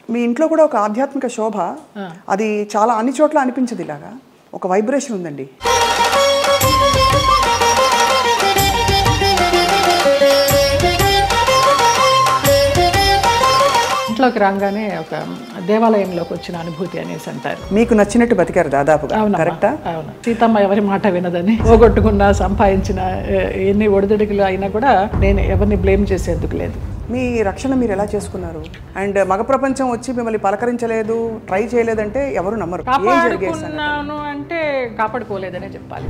మీ ఇంట్లో కూడా ఒక ఆధ్యాత్మిక శోభ అది చాలా అన్ని చోట్ల అనిపించదు ఇలాగా ఒక వైబ్రేషన్ ఉందండి ఇంట్లోకి రాగానే ఒక దేవాలయంలోకి వచ్చిన అనుభూతి అనేసి అంటారు మీకు నచ్చినట్టు బతికారు దాదాపుగా అవునమ్మా, కరెక్టా అవును సీతమ్మ ఎవరి మాట వినదని పోగొట్టుకున్న సంపాదించిన ఎ- ఎన్ని ఒడిదుడుకులు అయినా కూడా నేను ఎవరిని బ్లేమ్ చేసేందుకు లేదు మీ రక్షణ మీరు ఎలా చేసుకున్నారు అండ్ మగ ప్రపంచం వచ్చి మిమ్మల్ని పలకరించలేదు ట్రై చేయలేదంటే ఎవరు నమ్మరు ఏం జరిగేది సంగతి? కాపాడుకున్నాను అంటే కాపాడుకోలేదనే చెప్పాలి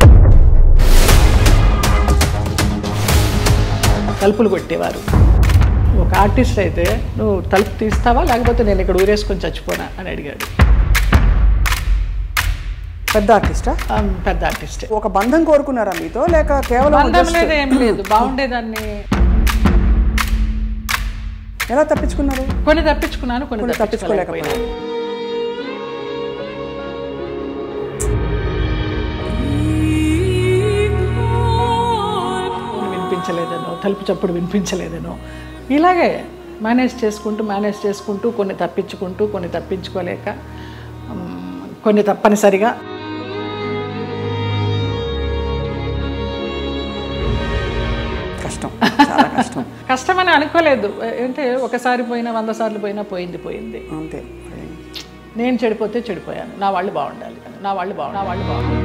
తలుపులు కొట్టేవారు ఒక ఆర్టిస్ట్ అయితే నువ్వు తలుపు తీస్తావా లేకపోతే నేను ఇక్కడ ఊరేసుకొని చచ్చిపోనా అని అడిగాడు పెద్ద ఆర్టిస్టా ఆ, పెద్ద ఆర్టిస్ట్ ఒక బంధం కోరుకున్నారా మీతో లేక కేవలం బంధం just లేదు ఏం లేదు బాగుండేదాన్ని ఎలా తప్పించుకున్నారు కొన్ని తప్పించుకున్నాను కొన్ని కొన్ని తప్పించుకోలేకపోయినా తప్పించుకోలేకపోయారు ఫోన్ వినిపించలేదనో తలుపు చప్పుడు వినిపించలేదనో ఇలాగే మేనేజ్ చేసుకుంటూ మేనేజ్ చేసుకుంటూ కొన్ని తప్పించుకుంటూ కొన్ని తప్పించుకోలేక మ్, కొన్ని తప్పనిసరిగా కష్టం చాలా కష్టం కష్టమని అనుకోలేదు అంటే ఒకసారి పోయినా వంద సార్లు పోయినా పోయింది పోయింది అంతే నేను చెడిపోతే చెడిపోయాను నా వాళ్ళు బాగుండాలి నా వాళ్ళు బాగు నా వాళ్ళు బాగుండాలి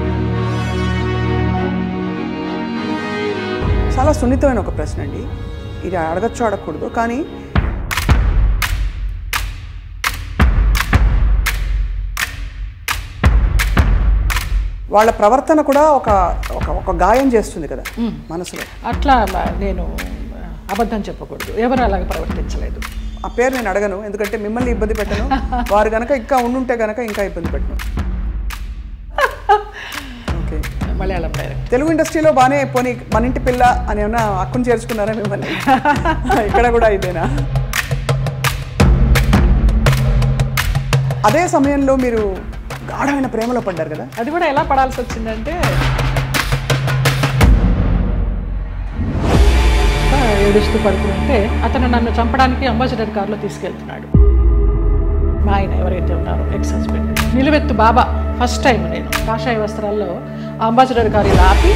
చాలా సున్నితమైన ఒక ప్రశ్న అండి ఇది అడగచ్చు అడగకూడదు కానీ వాళ్ళ ప్రవర్తన కూడా ఒక ఒక ఒక గాయం చేస్తుంది కదా మనసులో అట్లా నేను అబద్ధం చెప్పకూడదు ఎవరు అలాగ ప్రవర్తించలేదు ఆ పేరు నేను అడగను ఎందుకంటే మిమ్మల్ని ఇబ్బంది పెట్టను వారు గనక ఇంకా ఉండుంటే గనక ఇంకా ఇబ్బంది పెట్టను ఓకే మలయాళం డైరెక్ట్ తెలుగు ఇండస్ట్రీలో బాగానే పోనీ మన ఇంటి పిల్ల అని ఏమన్నా అక్కును చేర్చుకున్నారా మిమ్మల్ని ఇక్కడ కూడా ఇదేనా అదే సమయంలో మీరు గాఢమైన ప్రేమలో పడ్డారు కదా అది కూడా ఎలా పడాల్సి వచ్చిందంటే ఆ, ఏడుస్తూ పడుకుంటే అతను నన్ను చంపడానికి అంబాసిడర్ కారులో తీసుకెళ్తున్నాడు మా ఆయన ఎవరైతే ఉన్నారో ఎక్స్ హస్బెండ్ నిలువెత్తు బాబా ఫస్ట్ టైం నేను కాషాయ వస్త్రాల్లో ఆ అంబాసిడర్ కారు ఇలా ఆపి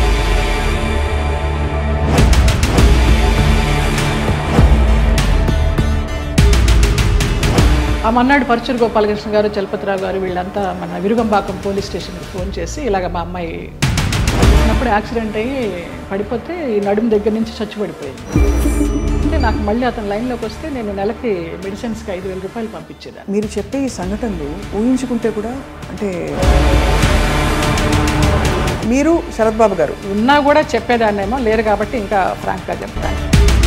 ఆ మన్నాడు పరచూరు గోపాలకృష్ణ గారు చలపతిరావు గారు వీళ్ళంతా మన విరుగంబాకం పోలీస్ స్టేషన్కి ఫోన్ చేసి ఇలాగ మా అమ్మాయి ఉన్నప్పుడు యాక్సిడెంట్ అయ్యి పడిపోతే ఈ నడుము దగ్గర నుంచి చచ్చి పడిపోయింది అంటే నాకు మళ్ళీ అతను లైన్లోకి వస్తే నేను నెలకి మెడిసిన్స్కి ఐదు వేల రూపాయలు పంపించేదాన్ని మీరు చెప్పే ఈ సంఘటనలు ఊహించుకుంటే కూడా అంటే మీరు శరత్ బాబు గారు ఉన్నా కూడా చెప్పేదాన్నేమో లేరు కాబట్టి ఇంకా ఫ్రాంక్గా చెప్తాను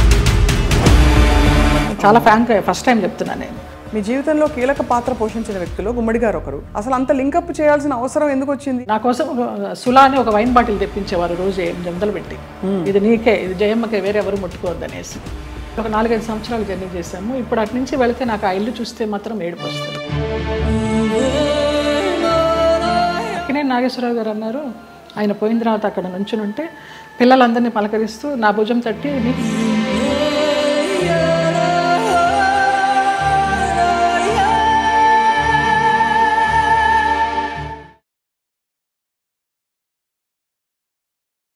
చాలా ఫ్రాంక్ ఫస్ట్ టైం చెప్తున్నాను నేను మీ జీవితంలో కీలక పాత్ర పోషించిన వ్యక్తులు గుమ్మడి గారు ఒకరు అసలు అంత లింకప్ చేయాల్సిన అవసరం ఎందుకు వచ్చింది నా కోసం ఒక సులా అని ఒక వైన్ బాటిల్ తెప్పించేవారు రోజు ఎనిమిది వందలు పెట్టి ఇది నీకే ఇది జయమ్మకే వేరే ఎవరు ముట్టుకోవద్దు అనేసి ఒక నాలుగైదు సంవత్సరాలు జర్నీ చేశాము ఇప్పుడు అటు నుంచి వెళితే నాకు ఆ ఇల్లు చూస్తే మాత్రం ఏడుపు వస్తుంది అక్కనే నాగేశ్వరరావు గారు అన్నారు ఆయన పోయిన తర్వాత అక్కడ నుంచుని ఉంటే పిల్లలందరినీ పలకరిస్తూ నా భుజం తట్టి "నీకు